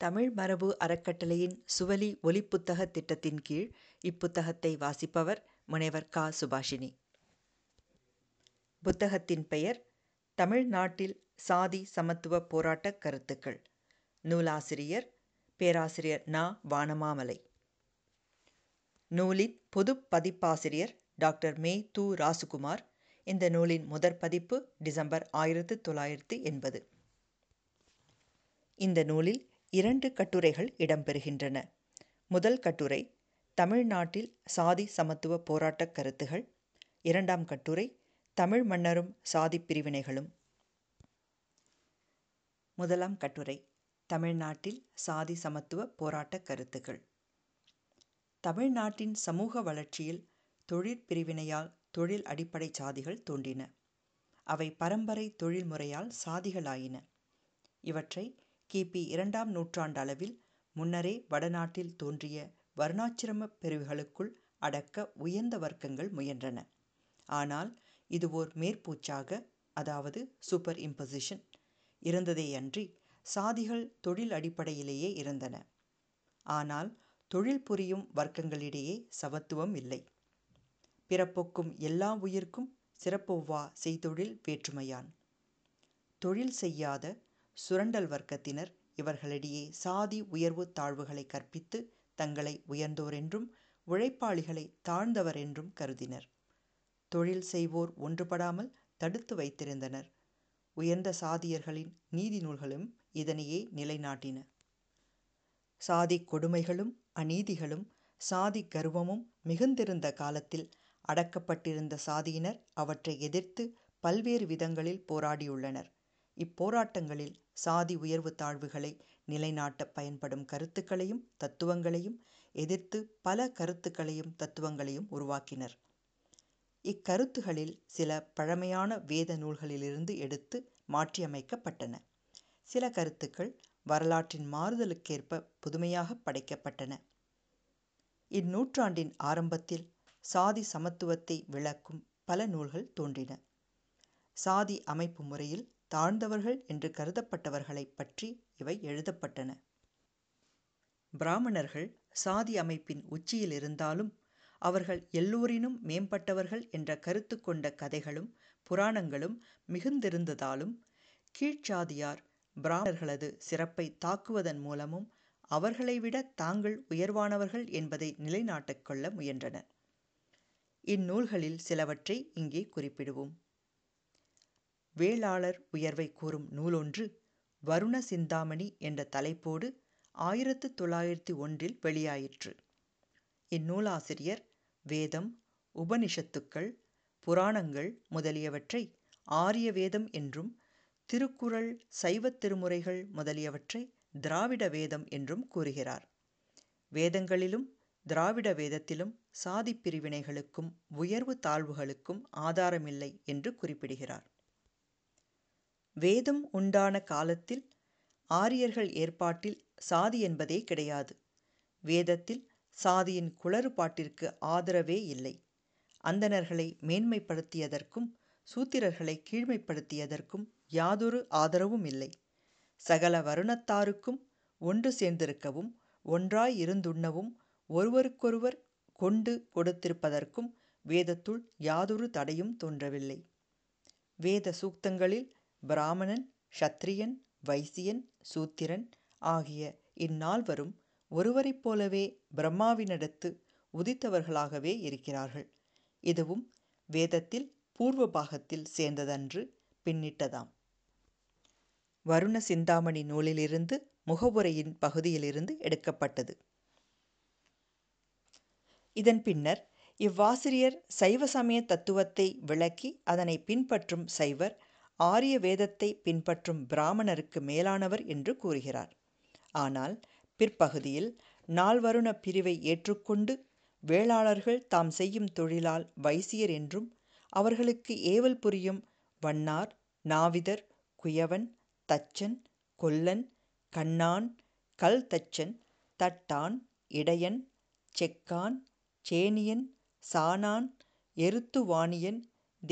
தமிழ் மரபு அறக்கட்டளையின் சுவலி ஒலிப்புத்தக திட்டத்தின் கீழ் இப்புத்தகத்தை வாசிப்பவர் முனைவர் க சுபாஷினி புத்தகத்தின் பெயர் தமிழ்நாட்டில் சாதி சமத்துவ போராட்ட கருத்துக்கள் நூலாசிரியர் பேராசிரியர் நா வானமாமலை நூலின் பொது பதிப்பாசிரியர் டாக்டர் மே து ராசுகுமார் இந்த நூலின் முதற் பதிப்பு டிசம்பர் ஆயிரத்து தொள்ளாயிரத்து எண்பது இந்த நூலில் இரண்டு கட்டுரைகள் இடம்பெறுகின்றன முதல் கட்டுரை தமிழ்நாட்டில் சாதி சமத்துவ போராட்ட கருத்துகள் இரண்டாம் கட்டுரை தமிழ் மன்னரும் சாதி பிரிவினைகளும் முதலாம் கட்டுரை தமிழ்நாட்டில் சாதி சமத்துவ போராட்ட கருத்துக்கள் தமிழ்நாட்டின் சமூக வளர்ச்சியில் தொழிற்பிரிவினையால் தொழில் அடிப்படை சாதிகள் தோன்றின அவை பரம்பரை தொழில்முறையால் சாதிகளாயின இவற்றை கிபி இரண்டாம் நூற்றாண்டளவில் முன்னரே வடநாட்டில் தோன்றிய வர்ணாசிரம பிரிவுகளுக்குள் அடக்க உயர்ந்த வர்க்கங்கள் முயன்றன ஆனால் இது ஓர் மேற்பூச்சாக அதாவது சூப்பர் இம்பொசிஷன் இருந்ததேயன்றி சாதிகள் தொழில் அடிப்படையிலேயே இருந்தன ஆனால் தொழில் புரியும் வர்க்கங்களிடையே சமத்துவம் இல்லை பிறப்பொக்கும் எல்லா உயிர்க்கும் சிறப்பொவ்வா செய்தொழில் வேற்றுமையான் தொழில் செய்யாத சுரண்டல் வர்க்கத்தினர் இவர்களிடையே சாதி உயர்வு தாழ்வுகளை கற்பித்து தங்களை உயர்ந்தோரென்றும் உழைப்பாளிகளை தாழ்ந்தவர் என்றும் கருதினர் தொழில் செய்வோர் ஒன்றுபடாமல் தடுத்து வைத்திருந்தனர் உயர்ந்த சாதியர்களின் நீதி நூல்களும் இதனையே நிலைநாட்டின சாதி கொடுமைகளும் அநீதிகளும் சாதி கர்வமும் மிகுந்திருந்த காலத்தில் அடக்கப்பட்டிருந்த சாதியினர் அவற்றை எதிர்த்து பல்வேறு விதங்களில் போராடியுள்ளனர் இப்போராட்டங்களில் சாதி உயர்வு தாழ்வுகளை நிலைநாட்ட பயன்படும் கருத்துக்களையும் தத்துவங்களையும் எதிர்த்து பல கருத்துக்களையும் தத்துவங்களையும் உருவாக்கினர் இக்கருத்துகளில் சில பழமையான வேத நூல்களிலிருந்து எடுத்து மாற்றியமைக்கப்பட்டன சில கருத்துக்கள் வரலாற்றின் மாறுதலுக்கேற்ப புதுமையாக படைக்கப்பட்டன இந்நூற்றாண்டின் ஆரம்பத்தில் சாதி சமத்துவத்தை விளக்கும் பல நூல்கள் தோன்றின சாதி அமைப்பு முறையில் தாழ்ந்தவர்கள் என்று கருதப்பட்டவர்களை பற்றி இவை எழுதப்பட்டன பிராமணர்கள் சாதி அமைப்பின் உச்சியில் இருந்தாலும் அவர்கள் எல்லோரினும் மேம்பட்டவர்கள் என்ற கருத்து கொண்ட கதைகளும் புராணங்களும் மிகுந்திருந்ததாலும் கீழ்ச்சாதியார் பிராமணர்களது சிறப்பை தாக்குவதன் மூலமும் அவர்களை விட தாங்கள் உயர்வானவர்கள் என்பதை நிலைநாட்டிக் கொள்ள முயன்றனர் இந்நூல்களில் சிலவற்றை இங்கே குறிப்பிடுவோம் வேளாளர் உயர்வை கூறும் நூலொன்று வருண சிந்தாமணி என்ற தலைப்போடு ஆயிரத்து தொள்ளாயிரத்தி ஒன்றில் வெளியாயிற்று இந்நூலாசிரியர் வேதம் உபனிஷத்துக்கள் புராணங்கள் முதலியவற்றை ஆரிய வேதம் என்றும் திருக்குறள் சைவத் திருமுறைகள் முதலியவற்றை திராவிட வேதம் என்றும் கூறுகிறார் வேதங்களிலும் திராவிட வேதத்திலும் சாதி பிரிவினைகளுக்கும் உயர்வு தாழ்வுகளுக்கும் ஆதாரமில்லை என்று குறிப்பிடுகிறார் வேதம் உண்டான காலத்தில் ஆரியர்கள் ஏற்பாட்டில் சாதி என்பதே கிடையாது வேதத்தில் சாதியின் குளறுபாட்டிற்கு ஆதரவே இல்லை அந்தணர்களை மேன்மைப்படுத்தியதற்கும் சூத்திரர்களை கீழ்மைப்படுத்தியதற்கும் யாதொரு ஆதரவும் இல்லை சகல வருணத்தாருக்கும் ஒன்று சேர்ந்திருக்கவும் ஒன்றாய் இருந்துண்ணவும் ஒருவருக்கொருவர் கொண்டு கொடுத்திருப்பதற்கும் வேதத்துள் யாதொரு தடையும் தோன்றவில்லை வேத சூக்தங்களில் பிராமணன் சத்திரியன் வைசியன் சூத்திரன் ஆகிய இந்நால்வரும் ஒருவரைப் போலவே பிரம்மாவினிடத்து உதித்தவர்களாகவே இருக்கிறார்கள் இதுவும் வேதத்தில் பூர்வ பாகத்தில் சேர்ந்ததன்று பின்னிட்டதாம் வருண சிந்தாமணி நூலிலிருந்து முகவுரையின் பகுதியிலிருந்து எடுக்கப்பட்டது இதன் பின்னர் இவ்வாசிரியர் சைவ சமய தத்துவத்தை விளக்கி அதனை பின்பற்றும் சைவர் ஆரிய வேதத்தை பின்பற்றும் பிராமணருக்கு மேலானவர் என்று கூறுகிறார் ஆனால் பிற்பகுதியில் நால்வருண பிரிவை ஏற்றுக்கொண்டு வேளாளர்கள் தாம் செய்யும் தொழிலால் வைசியர் என்றும் அவர்களுக்கு ஏவல் புரியும் வண்ணார் நாவிதர் குயவன் தச்சன் கொல்லன் கண்ணான் கல் தச்சன் தட்டான் இடையன் செக்கான் சேனியன் சானான் எருத்துவாணியன்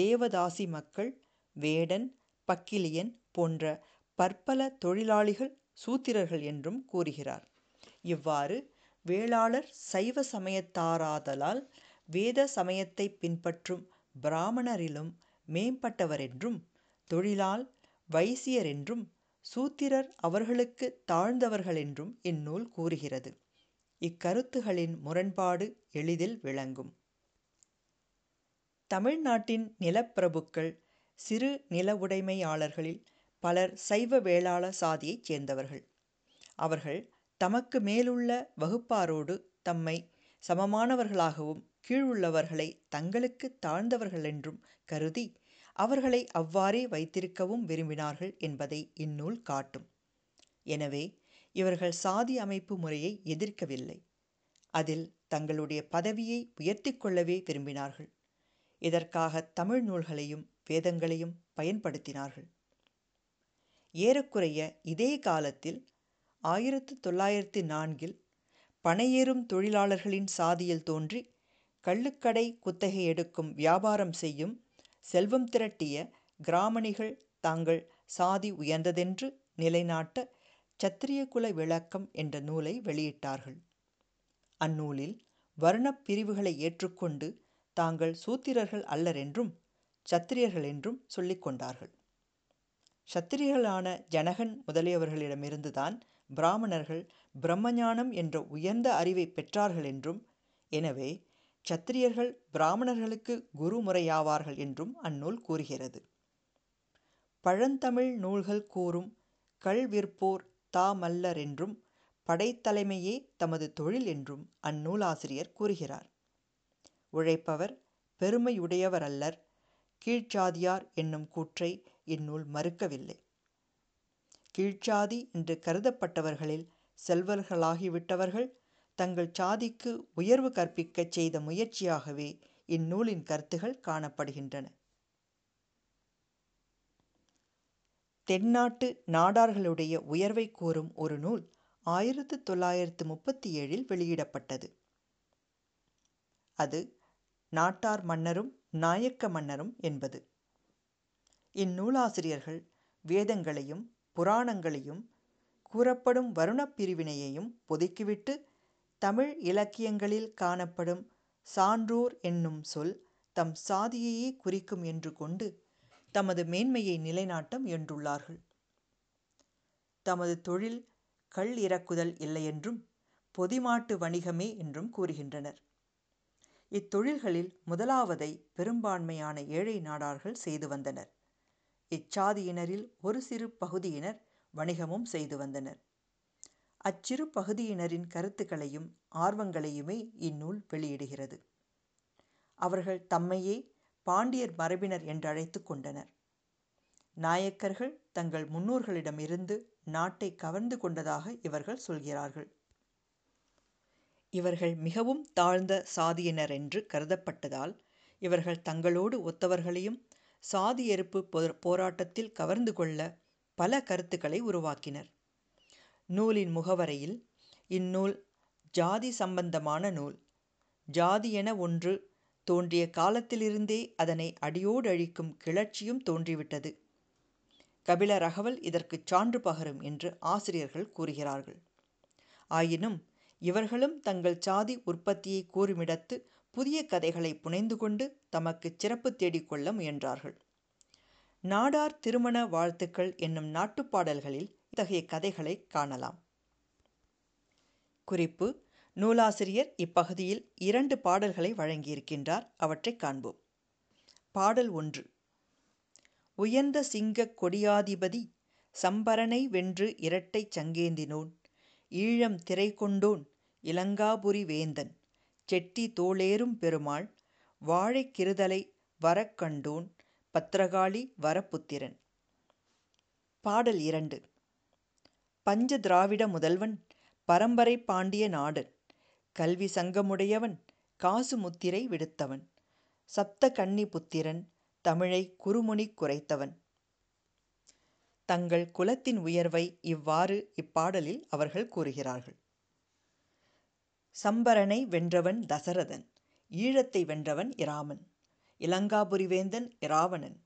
தேவதாசி மக்கள் வேடன் பக்கிலியன் போன்ற பற்பல தொழிலாளிகள் சூத்திரர்கள் என்றும் கூறுகிறார் இவ்வாறு வேளாளர் சைவ சமயத்தாராதலால் வேத சமயத்தை பின்பற்றும் பிராமணரிலும் மேம்பட்டவர் என்றும் தொழிலால் வைசியர் என்றும் சூத்திரர் அவர்களுக்கு தாழ்ந்தவர்கள் என்றும் இந்நூல் கூறுகிறது இக்கருத்துகளின் முரண்பாடு எளிதில் விளங்கும் தமிழ்நாட்டின் நிலப்பிரபுக்கள் சிறு நில உடைமையாளர்களில் பலர் சைவ வேளாள சாதியைச் சேர்ந்தவர்கள் அவர்கள் தமக்கு மேலுள்ள வகுப்பாரோடு தம்மை சமமானவர்களாகவும் கீழுள்ளவர்களை தங்களுக்கு தாழ்ந்தவர்கள் என்றும் கருதி அவர்களை அவ்வாறே வைத்திருக்கவும் விரும்பினார்கள் என்பதை இந்நூல் காட்டும் எனவே இவர்கள் சாதி அமைப்பு முறையை எதிர்க்கவில்லை அதில் தங்களுடைய பதவியை உயர்த்தி கொள்ளவே விரும்பினார்கள் இதற்காக தமிழ் நூல்களையும் வேதங்களையும் பயன்படுத்தினார்கள் ஏறக்குறைய இதே காலத்தில் ஆயிரத்து தொள்ளாயிரத்தி நான்கில் பனையேறும் தொழிலாளர்களின் சாதியில் தோன்றி கள்ளுக்கடை குத்தகை எடுக்கும் வியாபாரம் செய்யும் செல்வம் திரட்டிய கிராமணிகள் தாங்கள் சாதி உயர்ந்ததென்று நிலைநாட்ட சத்திரியகுல விளக்கம் என்ற நூலை வெளியிட்டார்கள் அந்நூலில் வர்ணப் பிரிவுகளை ஏற்றுக்கொண்டு தாங்கள் சூத்திரர்கள் அல்லரென்றும் சத்திரியர்கள் என்றும் சொல்லிக் கொண்டார்கள் சத்திரியர்களான ஜனகன் முதலியவர்களிடமிருந்துதான் பிராமணர்கள் பிரம்மஞானம் என்ற உயர்ந்த அறிவை பெற்றார்கள் என்றும் எனவே சத்திரியர்கள் பிராமணர்களுக்கு குரு முறையாவார்கள் என்றும் அந்நூல் கூறுகிறது பழந்தமிழ் நூல்கள் கூறும் கள் விற்போர் தாமல்லர் என்றும் படைத்தலைமையே தமது தொழில் என்றும் அந்நூலாசிரியர் கூறுகிறார் உழைப்பவர் பெருமையுடையவர் அல்லர் கீழ்ச்சாதியார் என்னும் கூற்றை இந்நூல் மறுக்கவில்லை கீழ்ச்சாதி என்று கருதப்பட்டவர்களில் செல்வர்களாகிவிட்டவர்கள் தங்கள் சாதிக்கு உயர்வு கற்பிக்கச் செய்த முயற்சியாகவே இந்நூலின் கருத்துகள் காணப்படுகின்றன தென்னாட்டு நாடார்களுடைய உயர்வை கூறும் ஒரு நூல் ஆயிரத்து தொள்ளாயிரத்து முப்பத்தி ஏழில் வெளியிடப்பட்டது அது நாட்டார் மன்னரும் நாயக்க மன்னரும் என்பது இந்நூலாசிரியர்கள் வேதங்களையும் புராணங்களையும் கூறப்படும் வருணப் பிரிவினையையும் ஒதுக்கிவிட்டு தமிழ் இலக்கியங்களில் காணப்படும் சான்றோர் என்னும் சொல் தம் சாதியையே குறிக்கும் என்று கொண்டு தமது மேன்மையை நிலைநாட்ட முயன்றுள்ளார்கள் தமது தொழில் கள் இறக்குதல் இல்லையென்றும் பொதிமாட்டு வணிகமே என்றும் கூறுகின்றனர் இத்தொழில்களில் முதலாவதை பெரும்பான்மையான ஏழை நாடார்கள் செய்து வந்தனர் இச்சாதியினரில் ஒரு சிறு பகுதியினர் வணிகமும் செய்து வந்தனர் அச்சிறு பகுதியினரின் கருத்துக்களையும் ஆர்வங்களையுமே இந்நூல் வெளியிடுகிறது அவர்கள் தம்மையே பாண்டியர் மரபினர் என்றழைத்து கொண்டனர் நாயக்கர்கள் தங்கள் முன்னோர்களிடமிருந்து நாட்டை கவர்ந்து கொண்டதாக இவர்கள் சொல்கிறார்கள் இவர்கள் மிகவும் தாழ்ந்த சாதியினர் என்று கருதப்பட்டதால் இவர்கள் தங்களோடு ஒத்தவர்களையும் சாதி எருப்பு போராட்டத்தில் கவர்ந்து கொள்ள பல கருத்துக்களை உருவாக்கினர் நூலின் முகவரையில் இந்நூல் ஜாதி சம்பந்தமான நூல் ஜாதி என ஒன்று தோன்றிய காலத்திலிருந்தே அதனை அடியோடு அழிக்கும் கிளர்ச்சியும் தோன்றிவிட்டது கபில ரகவல் இதற்கு சான்று பகரும் என்று ஆசிரியர்கள் கூறுகிறார்கள் ஆயினும் இவர்களும் தங்கள் சாதி உற்பத்தியை கூறுமிடத்து புதிய கதைகளை புனைந்து கொண்டு தமக்கு சிறப்பு தேடிக்கொள்ள முயன்றார்கள் நாடார் திருமண வாழ்த்துக்கள் என்னும் நாட்டுப்பாடல்களில் இத்தகைய கதைகளை காணலாம் குறிப்பு நூலாசிரியர் இப்பகுதியில் இரண்டு பாடல்களை வழங்கியிருக்கின்றார் அவற்றை காண்போம் பாடல் ஒன்று உயர்ந்த சிங்க கொடியாதிபதி சம்பரனை வென்று இரட்டை சங்கேந்தினோன் ஈழம் திரை கொண்டோன் இலங்காபுரி வேந்தன் செட்டி தோளேறும் பெருமாள் வாழைக் கிருதலை வரக்கண்டோன் பத்திரகாளி வரப்புத்திரன் பாடல் இரண்டு பஞ்ச திராவிட முதல்வன் பரம்பரை பாண்டிய நாடன் கல்வி சங்கமுடையவன் காசு முத்திரை விடுத்தவன் சப்த கன்னி புத்திரன் தமிழை குறுமுனி குறைத்தவன் தங்கள் குலத்தின் உயர்வை இவ்வாறு இப்பாடலில் அவர்கள் கூறுகிறார்கள் சம்பரனை வென்றவன் தசரதன் ஈழத்தை வென்றவன் இராமன் இலங்காபுரி வேந்தன் இராவணன்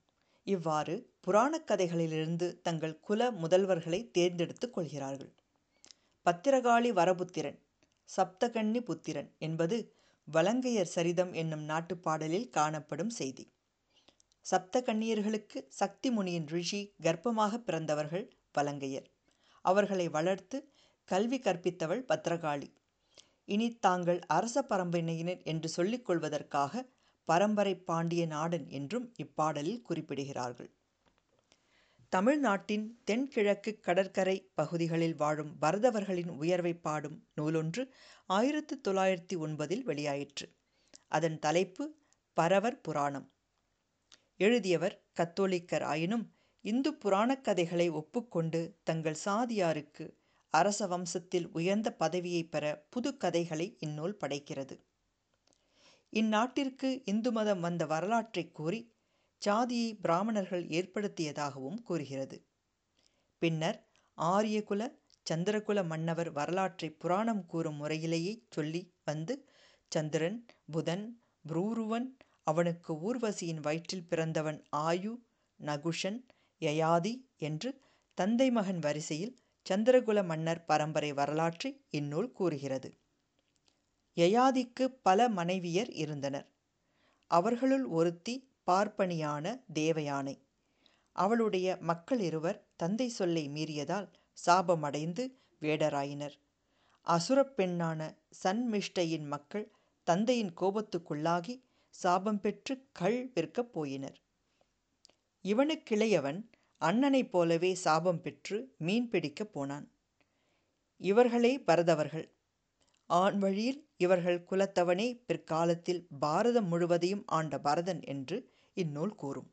இவ்வாறு புராணக் கதைகளிலிருந்து தங்கள் குல முதல்வர்களை தேர்ந்தெடுத்துக் கொள்கிறார்கள் பத்திரகாளி வரபுத்திரன் சப்தகன்னி புத்திரன் என்பது வலங்கையர் சரிதம் என்னும் நாட்டுப்பாடலில் காணப்படும் செய்தி சப்த கன்னியர்களுக்கு சக்தி முனியின் ரிஷி கர்ப்பமாக பிறந்தவர்கள் வலங்கையர் அவர்களை வளர்த்து கல்வி கற்பித்தவள் பத்திரகாளி இனி தாங்கள் அரச பரம்பரையினர் என்று சொல்லிக் கொள்வதற்காக பரம்பரை பாண்டிய நாடன் என்றும் இப்பாடலில் குறிப்பிடுகிறார்கள் தமிழ்நாட்டின் தென்கிழக்கு கடற்கரை பகுதிகளில் வாழும் பரதவர்களின் உயர்வை பாடும் நூலொன்று ஆயிரத்து தொள்ளாயிரத்தி ஒன்பதில் வெளியாயிற்று அதன் தலைப்பு பரவர் புராணம் எழுதியவர் கத்தோலிக்கர் ஆயினும் இந்து புராணக் கதைகளை ஒப்புக்கொண்டு தங்கள் சாதியாருக்கு அரச வம்சத்தில் உயர்ந்த பதவியை பெற புது கதைகளை இந்நூல் படைக்கிறது இந்நாட்டிற்கு இந்து மதம் வந்த வரலாற்றை கூறி சாதியை பிராமணர்கள் ஏற்படுத்தியதாகவும் கூறுகிறது பின்னர் ஆரியகுல சந்திரகுல மன்னவர் வரலாற்றை புராணம் கூறும் முறையிலேயே சொல்லி வந்து சந்திரன் புதன் புரூருவன் அவனுக்கு ஊர்வசியின் வயிற்றில் பிறந்தவன் ஆயு நகுஷன் யயாதி என்று தந்தை மகன் வரிசையில் சந்திரகுல மன்னர் பரம்பரை வரலாற்றை இந்நூல் கூறுகிறது யயாதிக்கு பல மனைவியர் இருந்தனர் அவர்களுள் ஒருத்தி பார்ப்பனியான தேவயானை அவளுடைய மக்கள் இருவர் தந்தை சொல்லை மீறியதால் சாபமடைந்து வேடராயினர் அசுரப் பெண்ணான சன்மிஷ்டையின் மக்கள் தந்தையின் கோபத்துக்குள்ளாகி சாபம் பெற்று கள் விற்கப் போயினர் இவனுக்கிளையவன் அண்ணனைப் போலவே சாபம் பெற்று மீன் பிடிக்கப் போனான் இவர்களே பரதவர்கள் ஆண் வழியில் இவர்கள் குலத்தவனே பிற்காலத்தில் பாரதம் முழுவதையும் ஆண்ட பரதன் என்று இந்நூல் கூறும்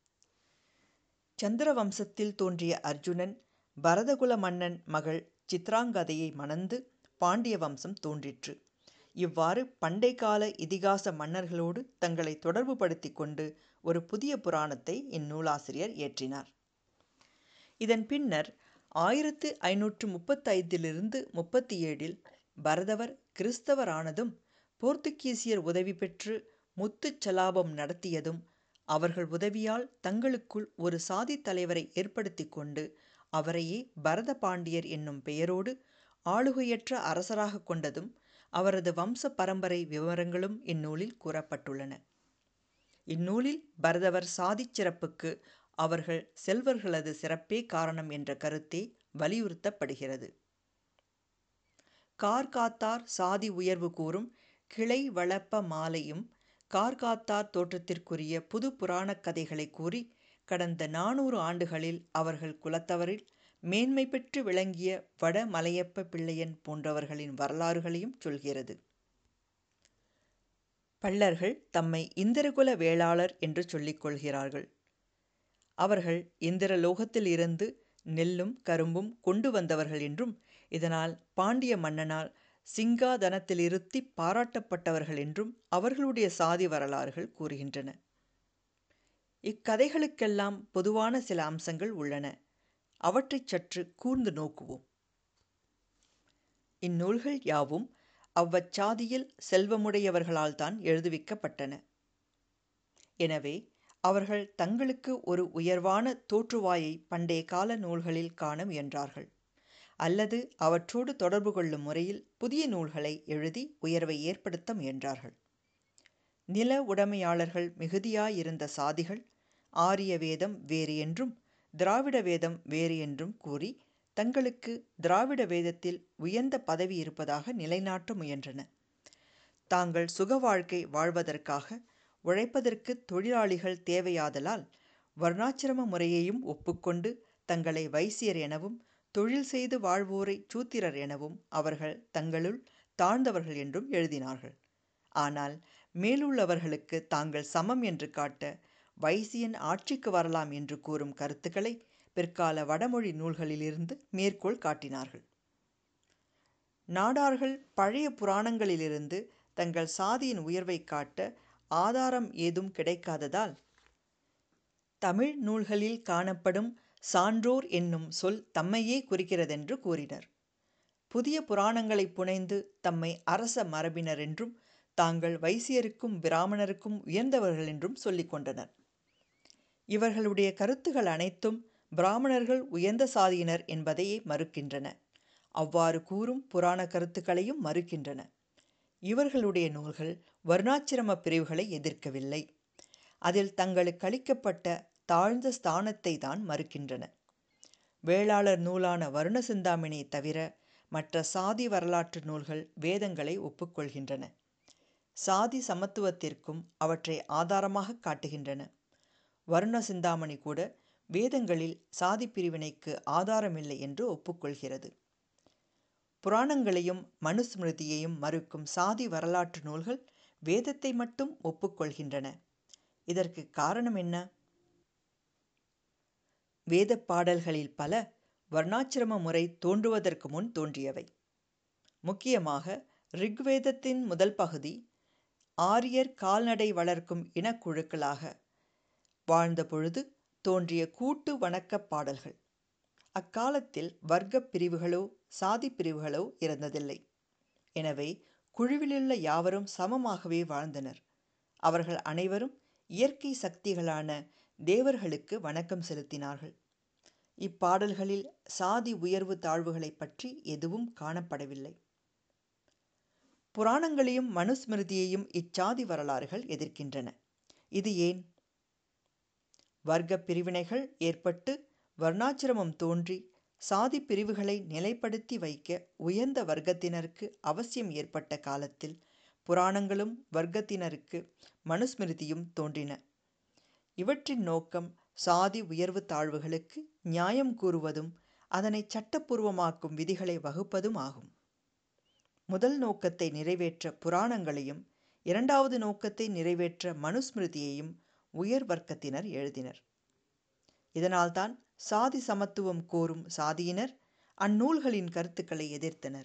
சந்திர வம்சத்தில் தோன்றிய அர்ஜுனன் பரதகுல மன்னன் மகள் சித்ராங்கதையை மணந்து பாண்டிய வம்சம் தோன்றிற்று இவ்வாறு பண்டை கால இதிகாச மன்னர்களோடு தங்களை தொடர்புபடுத்தி கொண்டு ஒரு புதிய புராணத்தை இந்நூலாசிரியர் இயற்றினார் இதன் பின்னர் ஆயிரத்து ஐநூற்று முப்பத்தைந்திலிருந்து முப்பத்தி ஏழில் பரதவர் கிறிஸ்தவரானதும் போர்த்துகீசியர் உதவி பெற்று முத்துச் சலாபம் நடத்தியதும் அவர்கள் உதவியால் தங்களுக்குள் ஒரு சாதி தலைவரை ஏற்படுத்தி கொண்டு அவரையே பரத பாண்டியர் என்னும் பெயரோடு ஆளுகையற்ற அரசராக கொண்டதும் அவரது வம்ச பரம்பரை விவரங்களும் இந்நூலில் கூறப்பட்டுள்ளன இந்நூலில் பரதவர் சாதிச் சிறப்புக்கு அவர்கள் செல்வர்களது சிறப்பே காரணம் என்ற கருத்தே வலியுறுத்தப்படுகிறது கார்காத்தார் சாதி உயர்வு கூறும் கிளை வளப்ப மாலையும் கார்காத்தார் தோற்றத்திற்குரிய புது புராணக் கதைகளை கூறி கடந்த நானூறு ஆண்டுகளில் அவர்கள் குலத்தவரில் மேன்மை பெற்று விளங்கிய வட மலையப்ப பிள்ளையன் போன்றவர்களின் வரலாறுகளையும் சொல்கிறது பள்ளர்கள் தம்மை இந்திரகுல வேளாளர் என்று சொல்லிக் கொள்கிறார்கள் அவர்கள் இந்திர லோகத்தில் இருந்து நெல்லும் கரும்பும் கொண்டு வந்தவர்கள் என்றும் இதனால் பாண்டிய மன்னனால் சிங்காதனத்திலிருத்தி பாராட்டப்பட்டவர்கள் என்றும் அவர்களுடைய சாதி வரலாறுகள் கூறுகின்றன இக்கதைகளுக்கெல்லாம் பொதுவான சில அம்சங்கள் உள்ளன அவற்றைச் சற்று கூர்ந்து நோக்குவோம் இந்நூல்கள் யாவும் அவ்வச்சாதியில் செல்வமுடையவர்களால் தான் எழுதுவிக்கப்பட்டன எனவே அவர்கள் தங்களுக்கு ஒரு உயர்வான தோற்றுவாயை பண்டைய கால நூல்களில் காண முயன்றார்கள் அல்லது அவற்றோடு தொடர்பு கொள்ளும் முறையில் புதிய நூல்களை எழுதி உயர்வை ஏற்படுத்த முயன்றார்கள் நில உடைமையாளர்கள் மிகுதியாயிருந்த சாதிகள் ஆரிய வேதம் வேறு என்றும் திராவிட வேதம் வேறு என்றும் கூறி தங்களுக்கு திராவிட வேதத்தில் உயர்ந்த பதவி இருப்பதாக நிலைநாட்ட முயன்றன தாங்கள் சுக வாழ்க்கை வாழ்வதற்காக உழைப்பதற்கு தொழிலாளிகள் தேவையாதலால் வர்ணாசிரம முறையையும் ஒப்புக்கொண்டு தங்களை வைசியர் எனவும் தொழில் செய்து வாழ்வோரை சூத்திரர் எனவும் அவர்கள் தங்களுள் தாழ்ந்தவர்கள் என்றும் எழுதினார்கள் ஆனால் மேலுள்ளவர்களுக்கு தாங்கள் சமம் என்று காட்ட வைசியன் ஆட்சிக்கு வரலாம் என்று கூறும் கருத்துக்களை பிற்கால வடமொழி நூல்களிலிருந்து மேற்கோள் காட்டினார்கள் நாடார்கள் பழைய புராணங்களிலிருந்து தங்கள் சாதியின் உயர்வை காட்ட ஆதாரம் ஏதும் கிடைக்காததால் தமிழ் நூல்களில் காணப்படும் சான்றோர் என்னும் சொல் தம்மையே குறிக்கிறதென்று கூறினர் புதிய புராணங்களை புனைந்து தம்மை அரச மரபினர் என்றும் தாங்கள் வைசியருக்கும் பிராமணருக்கும் உயர்ந்தவர்கள் என்றும் சொல்லிக் கொண்டனர் இவர்களுடைய கருத்துகள் அனைத்தும் பிராமணர்கள் உயர்ந்த சாதியினர் என்பதையே மறுக்கின்றன அவ்வாறு கூறும் புராண கருத்துக்களையும் மறுக்கின்றன இவர்களுடைய நூல்கள் வர்ணாச்சிரம பிரிவுகளை எதிர்க்கவில்லை அதில் தங்களுக்கு அளிக்கப்பட்ட தாழ்ந்த ஸ்தானத்தை தான் மறுக்கின்றன வேளாளர் நூலான வருண சிந்தாமணியை தவிர மற்ற சாதி வரலாற்று நூல்கள் வேதங்களை ஒப்புக்கொள்கின்றன சாதி சமத்துவத்திற்கும் அவற்றை ஆதாரமாக காட்டுகின்றன வருண சிந்தாமணி கூட வேதங்களில் சாதி பிரிவினைக்கு ஆதாரமில்லை என்று ஒப்புக்கொள்கிறது புராணங்களையும் மனுஸ்மிருதியையும் மறுக்கும் சாதி வரலாற்று நூல்கள் வேதத்தை மட்டும் ஒப்புக்கொள்கின்றன இதற்கு காரணம் என்ன வேத பாடல்களில் பல வர்ணாசிரம முறை தோன்றுவதற்கு முன் தோன்றியவை முக்கியமாக ரிக்வேதத்தின் முதல் பகுதி ஆரியர் கால்நடை வளர்க்கும் இனக்குழுக்களாக வாழ்ந்த பொழுது தோன்றிய கூட்டு வணக்கப் பாடல்கள் அக்காலத்தில் வர்க்க பிரிவுகளோ சாதி பிரிவுகளோ இருந்ததில்லை எனவே குழுவிலுள்ள யாவரும் சமமாகவே வாழ்ந்தனர் அவர்கள் அனைவரும் இயற்கை சக்திகளான தேவர்களுக்கு வணக்கம் செலுத்தினார்கள் இப்பாடல்களில் சாதி உயர்வு தாழ்வுகளை பற்றி எதுவும் காணப்படவில்லை புராணங்களையும் மனுஸ்மிருதியையும் இச்சாதி வரலாறுகள் எதிர்க்கின்றன இது ஏன் வர்க்க பிரிவினைகள் ஏற்பட்டு வர்ணாசிரமம் தோன்றி சாதி பிரிவுகளை நிலைப்படுத்தி வைக்க உயர்ந்த வர்க்கத்தினருக்கு அவசியம் ஏற்பட்ட காலத்தில் புராணங்களும் வர்க்கத்தினருக்கு மனுஸ்மிருதியும் தோன்றின இவற்றின் நோக்கம் சாதி உயர்வு தாழ்வுகளுக்கு நியாயம் கூறுவதும் அதனை சட்டப்பூர்வமாக்கும் விதிகளை வகுப்பதும் ஆகும் முதல் நோக்கத்தை நிறைவேற்ற புராணங்களையும் இரண்டாவது நோக்கத்தை நிறைவேற்ற மனுஸ்மிருதியையும் உயர் வர்க்கத்தினர் எழுதினர் இதனால்தான் சாதி சமத்துவம் கோரும் சாதியினர் அந்நூல்களின் கருத்துக்களை எதிர்த்தனர்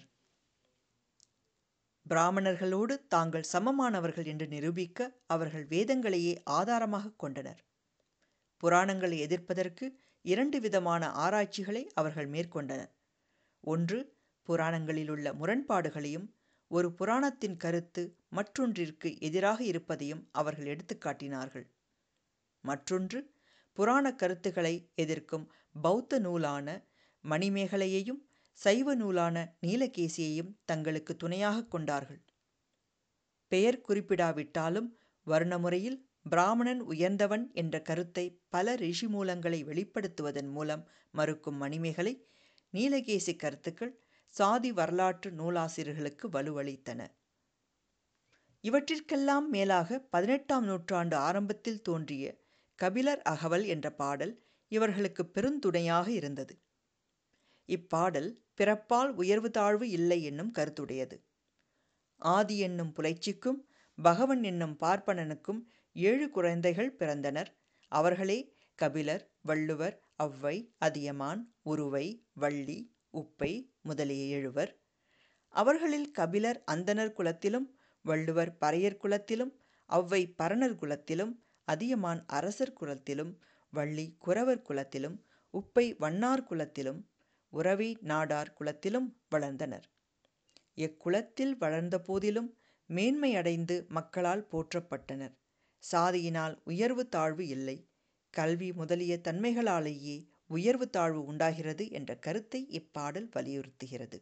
பிராமணர்களோடு தாங்கள் சமமானவர்கள் என்று நிரூபிக்க அவர்கள் வேதங்களையே ஆதாரமாக கொண்டனர் புராணங்களை எதிர்ப்பதற்கு இரண்டு விதமான ஆராய்ச்சிகளை அவர்கள் மேற்கொண்டனர் ஒன்று புராணங்களில் உள்ள முரண்பாடுகளையும் ஒரு புராணத்தின் கருத்து மற்றொன்றிற்கு எதிராக இருப்பதையும் அவர்கள் எடுத்துக்காட்டினார்கள் மற்றொன்று புராண கருத்துக்களை எதிர்க்கும் பௌத்த நூலான மணிமேகலையையும் சைவ நூலான நீலகேசியையும் தங்களுக்கு துணையாக கொண்டார்கள் பெயர் குறிப்பிடாவிட்டாலும் வர்ணமுறையில் பிராமணன் உயர்ந்தவன் என்ற கருத்தை பல ரிஷி மூலங்களை வெளிப்படுத்துவதன் மூலம் மறுக்கும் மணிமேகலை நீலகேசி கருத்துக்கள் சாதி வரலாற்று நூலாசிரியர்களுக்கு வலுவளித்தன இவற்றிற்கெல்லாம் மேலாக பதினெட்டாம் நூற்றாண்டு ஆரம்பத்தில் தோன்றிய கபிலர் அகவல் என்ற பாடல் இவர்களுக்கு பெருந்துணையாக இருந்தது இப்பாடல் பிறப்பால் உயர்வு தாழ்வு இல்லை என்னும் கருத்துடையது ஆதி என்னும் புலைச்சிக்கும் பகவன் என்னும் பார்ப்பனனுக்கும் ஏழு குழந்தைகள் பிறந்தனர் அவர்களே கபிலர் வள்ளுவர் அவ்வை அதியமான் உருவை வள்ளி உப்பை முதலிய எழுவர் அவர்களில் கபிலர் அந்தனர் குலத்திலும் வள்ளுவர் பறையர் குலத்திலும் அவ்வை பரணர் குலத்திலும் அதியமான் அரசர் குலத்திலும் வள்ளி குறவர் குலத்திலும் உப்பை வண்ணார் குலத்திலும் உறவி நாடார் குலத்திலும் வளர்ந்தனர் எக்குலத்தில் வளர்ந்த போதிலும் மேன்மை அடைந்து மக்களால் போற்றப்பட்டனர் சாதியினால் உயர்வு தாழ்வு இல்லை கல்வி முதலிய தன்மைகளாலேயே உயர்வு தாழ்வு உண்டாகிறது என்ற கருத்தை இப்பாடல் வலியுறுத்துகிறது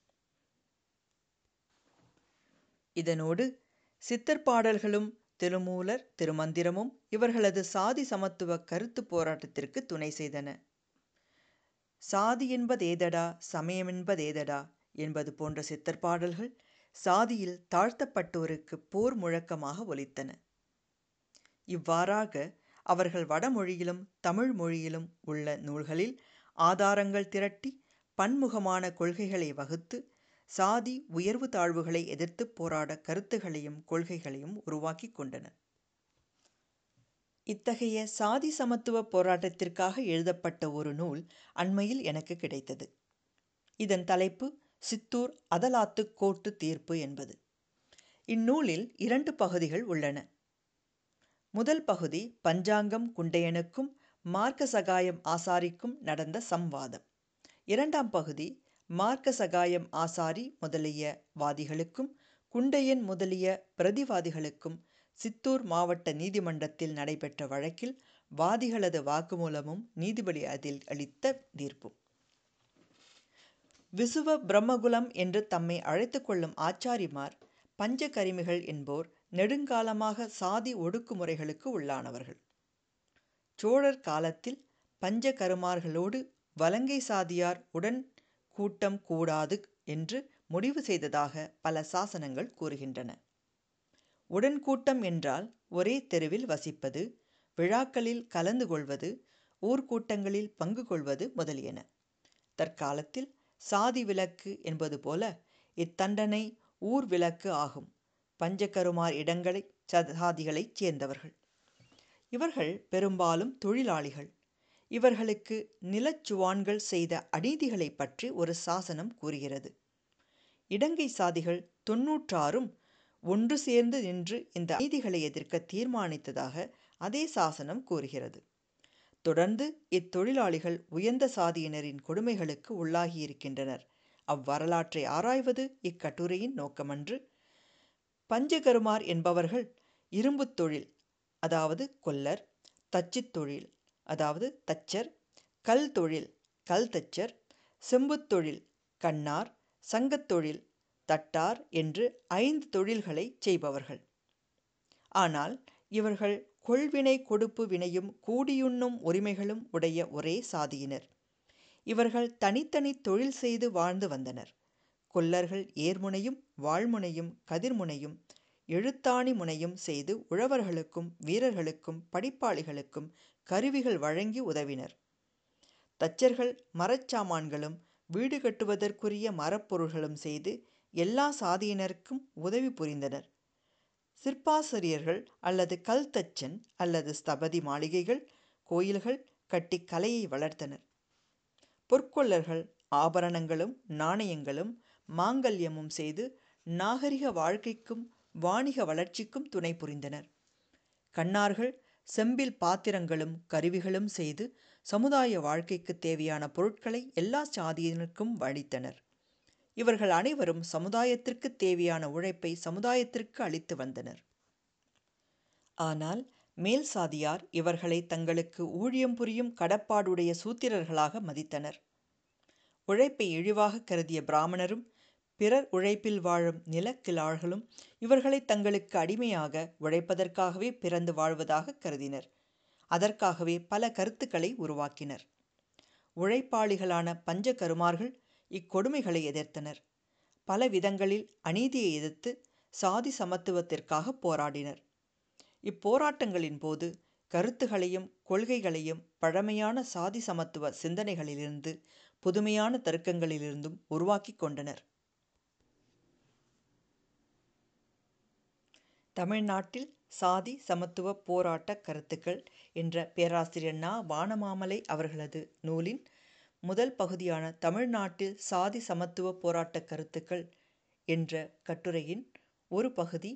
இதனோடு சித்தர் பாடல்களும் திருமூலர் திருமந்திரமும் இவர்களது சாதி சமத்துவ கருத்து போராட்டத்திற்கு துணை செய்தன சாதி என்பதேதடா சமயமென்பதேதடா என்பது போன்ற சித்தர் பாடல்கள் சாதியில் தாழ்த்தப்பட்டோருக்கு போர் முழக்கமாக ஒலித்தன இவ்வாறாக அவர்கள் வடமொழியிலும் தமிழ் மொழியிலும் உள்ள நூல்களில் ஆதாரங்கள் திரட்டி பன்முகமான கொள்கைகளை வகுத்து சாதி உயர்வு தாழ்வுகளை எதிர்த்து போராட கருத்துகளையும் கொள்கைகளையும் உருவாக்கி கொண்டனர் இத்தகைய சாதி சமத்துவ போராட்டத்திற்காக எழுதப்பட்ட ஒரு நூல் அண்மையில் எனக்கு கிடைத்தது இதன் தலைப்பு சித்தூர் அதலாத்து கோட்டு தீர்ப்பு என்பது இந்நூலில் இரண்டு பகுதிகள் உள்ளன முதல் பகுதி பஞ்சாங்கம் குண்டையனுக்கும் மார்க்க சகாயம் ஆசாரிக்கும் நடந்த சம்வாதம் இரண்டாம் பகுதி மார்க்க சகாயம் ஆசாரி முதலிய வாதிகளுக்கும் குண்டையன் முதலிய பிரதிவாதிகளுக்கும் சித்தூர் மாவட்ட நீதிமன்றத்தில் நடைபெற்ற வழக்கில் வாதிகளது வாக்குமூலமும் நீதிபதி அதில் அளித்த தீர்ப்பும் விசுவ பிரம்மகுலம் என்று தம்மை அழைத்து கொள்ளும் ஆச்சாரிமார் பஞ்சகரிமிகள் என்போர் நெடுங்காலமாக சாதி ஒடுக்குமுறைகளுக்கு உள்ளானவர்கள் சோழர் காலத்தில் பஞ்சகருமார்களோடு வலங்கை சாதியார் உடன் கூட்டம் கூடாது என்று முடிவு செய்ததாக பல சாசனங்கள் கூறுகின்றன உடன்கூட்டம் என்றால் ஒரே தெருவில் வசிப்பது விழாக்களில் கலந்து கொள்வது ஊர்க்கூட்டங்களில் பங்கு கொள்வது முதலியன தற்காலத்தில் சாதி விலக்கு என்பது போல இத்தண்டனை ஊர் விலக்கு ஆகும் பஞ்சகருமார் இடங்களை சாதிகளைச் சேர்ந்தவர்கள் இவர்கள் பெரும்பாலும் தொழிலாளிகள் இவர்களுக்கு நிலச்சுவான்கள் செய்த அநீதிகளை பற்றி ஒரு சாசனம் கூறுகிறது இடங்கை சாதிகள் தொன்னூற்றாறும் ஒன்று சேர்ந்து நின்று இந்த அநீதிகளை எதிர்க்க தீர்மானித்ததாக அதே சாசனம் கூறுகிறது தொடர்ந்து இத்தொழிலாளிகள் உயர்ந்த சாதியினரின் கொடுமைகளுக்கு உள்ளாகியிருக்கின்றனர் அவ்வரலாற்றை ஆராய்வது இக்கட்டுரையின் நோக்கமன்று பஞ்சகருமார் என்பவர்கள் இரும்புத் தொழில் அதாவது கொல்லர் தச்சுத் தொழில் அதாவது தச்சர் கல் தொழில் கல் தச்சர் செம்புத் தொழில் கண்ணார் சங்கத் தொழில் தட்டார் என்று ஐந்து தொழில்களை செய்பவர்கள் ஆனால் இவர்கள் கொள்வினை கொடுப்பு வினையும் கூடியுண்ணும் உரிமைகளும் உடைய ஒரே சாதியினர் இவர்கள் தனித்தனி தொழில் செய்து வாழ்ந்து வந்தனர் கொல்லர்கள் ஏர்முனையும் வாழ்முனையும் கதிர்முனையும் எழுத்தாணி முனையும் செய்து உழவர்களுக்கும் வீரர்களுக்கும் படிப்பாளிகளுக்கும் கருவிகள் வழங்கி உதவினர் தச்சர்கள் மரச்சாமான்களும் வீடு கட்டுவதற்குரிய மரப்பொருள்களும் செய்து எல்லா சாதியினருக்கும் உதவி புரிந்தனர் சிற்பாசிரியர்கள் அல்லது கல் தச்சன் அல்லது ஸ்தபதி மாளிகைகள் கோயில்கள் கட்டி கலையை வளர்த்தனர் பொற்கொள்ளர்கள் ஆபரணங்களும் நாணயங்களும் மாங்கல்யமும் செய்து நாகரிக வாழ்க்கைக்கும் வாணிக வளர்ச்சிக்கும் துணை புரிந்தனர் கண்ணார்கள் செம்பில் பாத்திரங்களும் கருவிகளும் செய்து சமுதாய வாழ்க்கைக்கு தேவையான பொருட்களை எல்லா சாதியினருக்கும் அளித்தனர் இவர்கள் அனைவரும் சமுதாயத்திற்கு தேவையான உழைப்பை சமுதாயத்திற்கு அளித்து வந்தனர் ஆனால் மேல் சாதியார் இவர்களை தங்களுக்கு ஊழியம் புரியும் கடப்பாடுடைய சூத்திரர்களாக மதித்தனர் உழைப்பை இழிவாக கருதிய பிராமணரும் பிறர் உழைப்பில் வாழும் நிலக்கிழார்களும் இவர்களை தங்களுக்கு அடிமையாக உழைப்பதற்காகவே பிறந்து வாழ்வதாக கருதினர் அதற்காகவே பல கருத்துக்களை உருவாக்கினர் உழைப்பாளிகளான பஞ்ச கருமார்கள் இக்கொடுமைகளை எதிர்த்தனர் பல விதங்களில் அநீதியை எதிர்த்து சாதி சமத்துவத்திற்காக போராடினர் இப்போராட்டங்களின் போது கருத்துகளையும் கொள்கைகளையும் பழமையான சாதி சமத்துவ சிந்தனைகளிலிருந்து புதுமையான தர்க்கங்களிலிருந்தும் உருவாக்கி கொண்டனர் தமிழ்நாட்டில் சாதி சமத்துவ போராட்ட கருத்துக்கள் என்ற பேராசிரியர் நா வானமாமலை அவர்களது நூலின் முதல் பகுதியான தமிழ்நாட்டில் சாதி சமத்துவ போராட்ட கருத்துக்கள் என்ற கட்டுரையின் ஒரு பகுதி